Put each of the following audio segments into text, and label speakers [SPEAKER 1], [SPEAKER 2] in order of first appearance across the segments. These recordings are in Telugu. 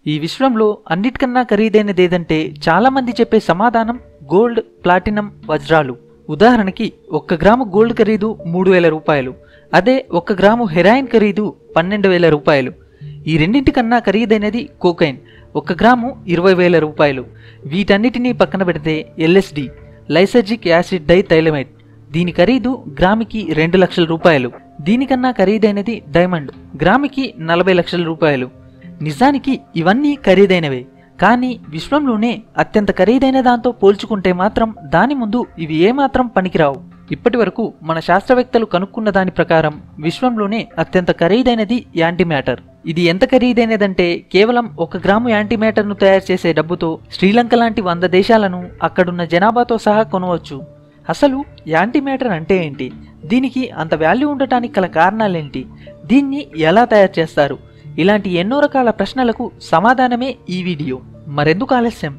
[SPEAKER 1] ఈ విశ్వంలో అన్నిటికన్నా ఖరీదైనదేదంటే చాలా మంది చెప్పే సమాధానం గోల్డ్ ప్లాటినం వజ్రాలు ఉదాహరణకి ఒక్క గ్రాము గోల్డ్ ఖరీదు మూడు వేల రూపాయలు అదే ఒక్క గ్రాము హెరాయిన్ ఖరీదు పన్నెండు వేల రూపాయలు ఈ రెండింటికన్నా ఖరీదైనది కోకైన్ ఒక గ్రాము ఇరవై వేల రూపాయలు వీటన్నిటినీ పక్కన పెడితే LSD lysergic acid diethylamide దీని ఖరీదు గ్రామికి రెండు లక్షల రూపాయలు దీనికన్నా ఖరీదైనది డైమండ్ గ్రామికి నలభై లక్షల రూపాయలు నిజానికి ఇవన్నీ ఖరీదైనవే కానీ విశ్వంలోనే అత్యంత ఖరీదైన దాంతో పోల్చుకుంటే మాత్రం దాని ముందు ఇవి ఏమాత్రం పనికిరావు ఇప్పటి వరకు మన శాస్త్రవేత్తలు కనుక్కున్న దాని ప్రకారం విశ్వంలోనే అత్యంత ఖరీదైనది యాంటీ మ్యాటర్ ఇది ఎంత ఖరీదైనదంటే కేవలం ఒక గ్రాము యాంటీ మ్యాటర్ను తయారు చేసే డబ్బుతో శ్రీలంక లాంటి వంద దేశాలను అక్కడున్న జనాభాతో సహా కొనవచ్చు అసలు యాంటీ మ్యాటర్ అంటే ఏంటి దీనికి అంత వాల్యూ ఉండటానికి గల కారణాలేంటి దీన్ని ఎలా తయారు చేస్తారు ఇలాంటి ఎన్నో రకాల ప్రశ్నలకు సమాధానమే ఈ వీడియో మరెందుకు ఆలస్యం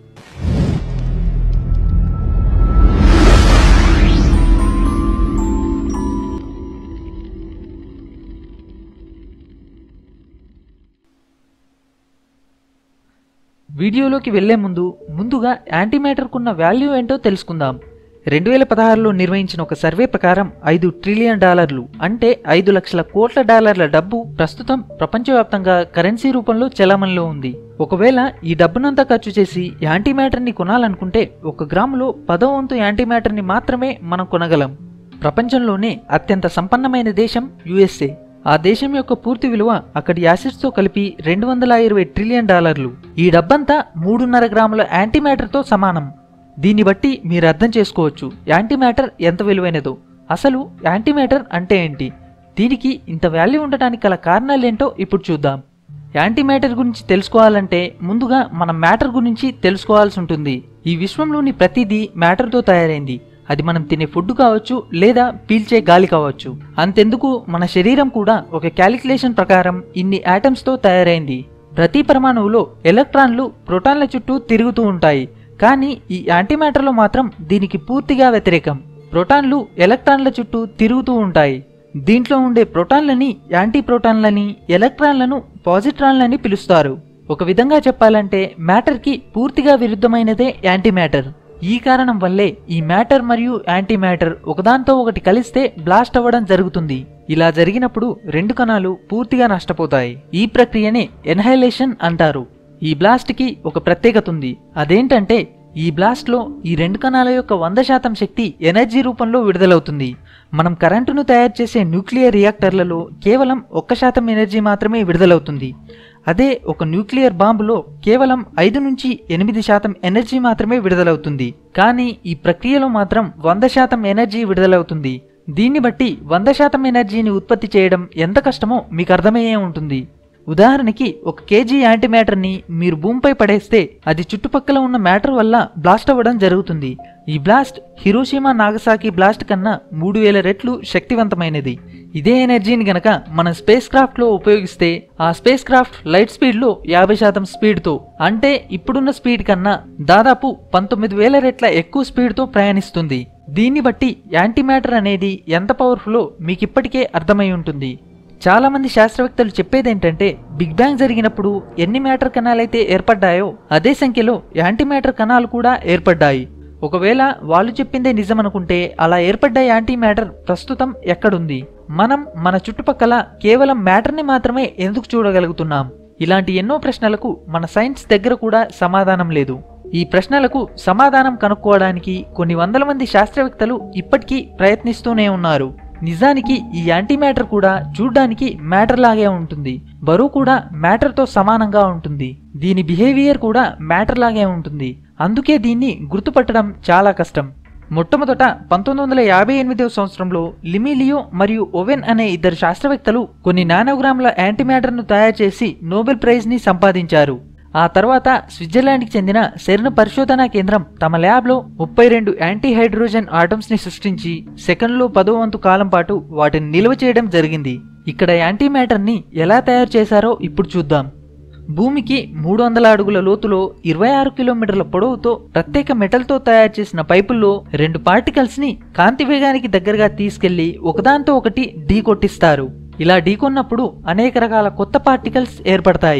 [SPEAKER 1] వీడియోలోకి వెళ్లే ముందు ముందుగా యాంటీమ్యాటర్కున్న వాల్యూ ఏంటో తెలుసుకుందాం రెండు వేల పదహారులో నిర్వహించిన ఒక సర్వే ప్రకారం ఐదు ట్రిలియన్ డాలర్లు అంటే ఐదు లక్షల కోట్ల డాలర్ల డబ్బు ప్రస్తుతం ప్రపంచవ్యాప్తంగా కరెన్సీ రూపంలో చలామణిలో ఉంది ఒకవేళ ఈ డబ్బునంతా ఖర్చు చేసి యాంటీమ్యాటర్ని కొనాలనుకుంటే ఒక గ్రాములో పదో వంతు యాంటీమ్యాటర్ని మాత్రమే మనం కొనగలం ప్రపంచంలోనే అత్యంత సంపన్నమైన దేశం యుఎస్ఏ ఆ దేశం యొక్క పూర్తి విలువ అక్కడి యాసిడ్స్తో కలిపి రెండు వందల ఇరవై ట్రిలియన్ డాలర్లు ఈ డబ్బంతా మూడున్నర గ్రాముల యాంటీమ్యాటర్తో సమానం దీన్ని బట్టి మీరు అర్థం చేసుకోవచ్చు యాంటీమ్యాటర్ ఎంత విలువైనదో అసలు యాంటీమ్యాటర్ అంటే ఏంటి దీనికి ఇంత వాల్యూ ఉండటానికి గల కారణాలేంటో ఇప్పుడు చూద్దాం యాంటీమ్యాటర్ గురించి తెలుసుకోవాలంటే ముందుగా మనం మ్యాటర్ గురించి తెలుసుకోవాల్సి ఉంటుంది ఈ విశ్వంలోని ప్రతిదీ మ్యాటర్తో తయారైంది అది మనం తినే ఫుడ్ కావచ్చు లేదా పీల్చే గాలి కావచ్చు అంతెందుకు మన శరీరం కూడా ఒక క్యాలిక్యులేషన్ ప్రకారం ఇన్ని ఆటమ్స్తో తయారైంది ప్రతి పరమాణువులో ఎలక్ట్రాన్లు ప్రోటాన్ల చుట్టూ తిరుగుతూ ఉంటాయి కానీ ఈ యాంటీమ్యాటర్లో మాత్రం దీనికి పూర్తిగా వ్యతిరేకం ప్రోటాన్లు ఎలక్ట్రాన్ల చుట్టూ తిరుగుతూ ఉంటాయి దీంట్లో ఉండే ప్రోటాన్లని యాంటీ ప్రోటాన్లని ఎలక్ట్రాన్లను పాజిట్రాన్లని పిలుస్తారు ఒక విధంగా చెప్పాలంటే మ్యాటర్కి పూర్తిగా విరుద్ధమైనదే యాంటీమ్యాటర్ ఈ కారణం వల్లే ఈ మ్యాటర్ మరియు యాంటీ మ్యాటర్ ఒకదాంతో ఒకటి కలిస్తే బ్లాస్ట్ అవ్వడం జరుగుతుంది ఇలా జరిగినప్పుడు రెండు కణాలు పూర్తిగా నష్టపోతాయి ఈ ప్రక్రియనే ఎన్హైలేషన్ అంటారు ఈ బ్లాస్ట్ కి ఒక ప్రత్యేకత ఉంది అదేంటంటే ఈ బ్లాస్ట్ లో ఈ రెండు కణాల యొక్క వంద శాతం శక్తి ఎనర్జీ రూపంలో విడుదలవుతుంది మనం కరెంటును తయారు చేసే న్యూక్లియర్ రియాక్టర్లలో కేవలం ఒక్క శాతం ఎనర్జీ మాత్రమే విడుదలవుతుంది అదే ఒక న్యూక్లియర్ బాంబులో కేవలం ఐదు నుంచి ఎనిమిది శాతం ఎనర్జీ మాత్రమే విడుదలవుతుంది కానీ ఈ ప్రక్రియలో మాత్రం వంద శాతం ఎనర్జీ విడుదలవుతుంది దీన్ని బట్టి వంద శాతం ఎనర్జీని ఉత్పత్తి చేయడం ఎంత కష్టమో మీకు అర్థమయ్యే ఉంటుంది ఉదాహరణకి ఒక కేజీ యాంటీ మ్యాటర్ని మీరు భూమిపై పడేస్తే అది చుట్టుపక్కల ఉన్న మ్యాటర్ వల్ల బ్లాస్ట్ అవ్వడం జరుగుతుంది ఈ బ్లాస్ట్ హిరోషిమా నాగసాకి బ్లాస్ట్ కన్నా మూడు వేల రెట్లు శక్తివంతమైనది ఇదే ఎనర్జీని గనక మనం స్పేస్ క్రాఫ్ట్ లో ఉపయోగిస్తే ఆ స్పేస్ క్రాఫ్ట్ లైట్ స్పీడ్ లో యాభై శాతం స్పీడ్ తో అంటే ఇప్పుడున్న స్పీడ్ కన్నా దాదాపు పంతొమ్మిది వేల రెట్ల ఎక్కువ స్పీడ్ తో ప్రయాణిస్తుంది దీన్ని బట్టి యాంటీ మ్యాటర్ అనేది ఎంత పవర్ఫుల్లో మీకు ఇప్పటికే అర్థమై ఉంటుంది చాలా మంది శాస్త్రవేత్తలు చెప్పేదేంటంటే బిగ్ బ్యాంగ్ జరిగినప్పుడు ఎన్ని మ్యాటర్ కణాలైతే ఏర్పడ్డాయో అదే సంఖ్యలో యాంటీ మ్యాటర్ కణాలు కూడా ఏర్పడ్డాయి ఒకవేళ వాళ్ళు చెప్పిందే నిజమనుకుంటే అలా ఏర్పడ్డ యాంటీ మ్యాటర్ ప్రస్తుతం ఎక్కడుంది మనం మన చుట్టుపక్కల కేవలం మ్యాటర్ని మాత్రమే ఎందుకు చూడగలుగుతున్నాం ఇలాంటి ఎన్నో ప్రశ్నలకు మన సైన్స్ దగ్గర కూడా సమాధానం లేదు ఈ ప్రశ్నలకు సమాధానం కనుక్కోవడానికి కొన్ని వందల మంది శాస్త్రవేత్తలు ఇప్పటికీ ప్రయత్నిస్తూనే ఉన్నారు నిజానికి ఈ యాంటీ మ్యాటర్ కూడా చూడ్డానికి మ్యాటర్ లాగే ఉంటుంది బరువు కూడా మ్యాటర్తో సమానంగా ఉంటుంది దీని బిహేవియర్ కూడా మ్యాటర్ లాగే ఉంటుంది అందుకే దీన్ని గుర్తుపట్టడం చాలా కష్టం మొట్టమొదట పంతొమ్మిది వందల యాభై ఎనిమిదవ సంవత్సరంలో లిమిలియో మరియు ఓవెన్ అనే ఇద్దరు శాస్త్రవేత్తలు కొన్ని నానోగ్రాముల యాంటీ మ్యాటర్ను తయారు చేసి నోబెల్ ప్రైజ్ని సంపాదించారు ఆ తర్వాత స్విట్జర్లాండ్కి చెందిన సెర్న్ పరిశోధనా కేంద్రం తమ ల్యాబ్లో ముప్పై రెండు యాంటీ హైడ్రోజన్ ఆటమ్స్ని సృష్టించి సెకండ్లో పదో వంతు కాలం పాటు వాటిని నిల్వ చేయడం జరిగింది ఇక్కడ యాంటీ మ్యాటర్ని ఎలా తయారు చేశారో ఇప్పుడు చూద్దాం భూమికి మూడు వందల అడుగుల లోతులో ఇరవై ఆరు కిలోమీటర్ల పొడవుతో ప్రత్యేక మెటల్తో తయారు చేసిన పైపుల్లో రెండు పార్టికల్స్ ని కాంతి వేగానికి దగ్గరగా తీసుకెళ్లి ఒకదాంతో ఒకటి ఢీ కొట్టిస్తారు ఇలా ఢీకొన్నప్పుడు అనేక రకాల కొత్త పార్టికల్స్ ఏర్పడతాయి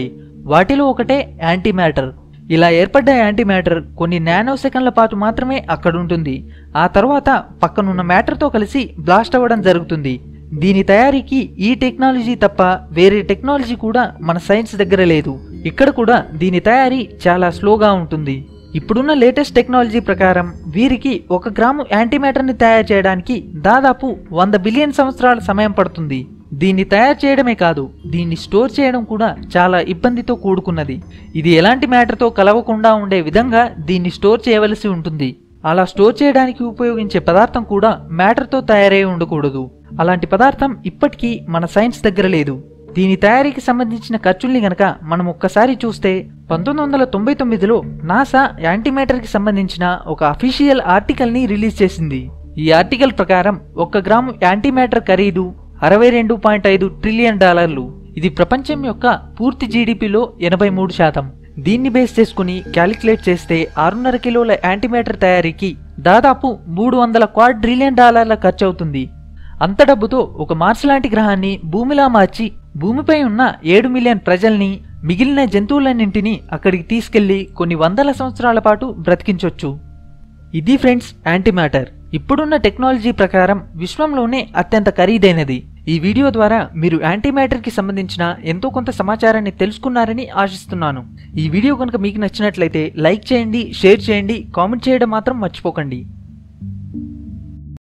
[SPEAKER 1] వాటిలో ఒకటే యాంటీ మ్యాటర్ ఇలా ఏర్పడ్డ యాంటీ మ్యాటర్ కొన్ని నానో సెకండ్ల పాటు మాత్రమే అక్కడ ఉంటుంది ఆ తర్వాత పక్కనున్న మ్యాటర్తో కలిసి బ్లాస్ట్ అవ్వడం జరుగుతుంది దీని తయారీకి ఈ టెక్నాలజీ తప్ప వేరే టెక్నాలజీ కూడా మన సైన్స్ దగ్గర లేదు ఇక్కడ కూడా దీని తయారీ చాలా స్లోగా ఉంటుంది ఇప్పుడున్న లేటెస్ట్ టెక్నాలజీ ప్రకారం వీరికి ఒక గ్రాము యాంటీమ్యాటర్ని తయారు చేయడానికి దాదాపు వంద బిలియన్ సంవత్సరాల సమయం పడుతుంది దీన్ని తయారు చేయడమే కాదు దీన్ని స్టోర్ చేయడం కూడా చాలా ఇబ్బందితో కూడుకున్నది ఇది ఎలాంటి మ్యాటర్తో కలవకుండా ఉండే విధంగా దీన్ని స్టోర్ చేయవలసి ఉంటుంది అలా స్టోర్ చేయడానికి ఉపయోగించే పదార్థం కూడా మ్యాటర్తో తయారై ఉండకూడదు అలాంటి పదార్థం ఇప్పటికీ మన సైన్స్ దగ్గర లేదు దీని తయారీకి సంబంధించిన ఖర్చుల్ని గనక మనం ఒక్కసారి చూస్తే పంతొమ్మిది వందల తొంభై తొమ్మిదిలో నాసా యాంటీమేటర్కి సంబంధించిన ఒక అఫీషియల్ ఆర్టికల్ని రిలీజ్ చేసింది ఈ ఆర్టికల్ ప్రకారం ఒక గ్రాము యాంటీమేటర్ ఖరీదు అరవై రెండు పాయింట్ ఐదు ట్రిలియన్ డాలర్లు ఇది ప్రపంచం యొక్క పూర్తి జీడిపిలో ఎనభై మూడు శాతం దీన్ని బేస్ చేసుకుని క్యాలిక్యులేట్ చేస్తే ఆరున్నర కిలోల యాంటీమేటర్ తయారీకి దాదాపు మూడు వందల క్వాడ్రిలియన్ డాలర్ల ఖర్చు అవుతుంది అంత డబ్బుతో ఒక మార్స్ లాంటి గ్రహాన్ని భూమిలా మార్చి భూమిపై ఉన్న ఏడు మిలియన్ ప్రజల్ని మిగిలిన జంతువులన్నింటినీ అక్కడికి తీసుకెళ్లి కొన్ని వందల సంవత్సరాల పాటు బ్రతికించొచ్చు ఇది ఫ్రెండ్స్ యాంటీమ్యాటర్ ఇప్పుడున్న టెక్నాలజీ ప్రకారం విశ్వంలోనే అత్యంత ఖరీదైనది ఈ వీడియో ద్వారా మీరు యాంటీమ్యాటర్కి సంబంధించిన ఎంతో కొంత సమాచారాన్ని తెలుసుకున్నారని ఆశిస్తున్నాను ఈ వీడియో కనుక మీకు నచ్చినట్లయితే లైక్ చేయండి షేర్ చేయండి కామెంట్ చేయడం మాత్రం మర్చిపోకండి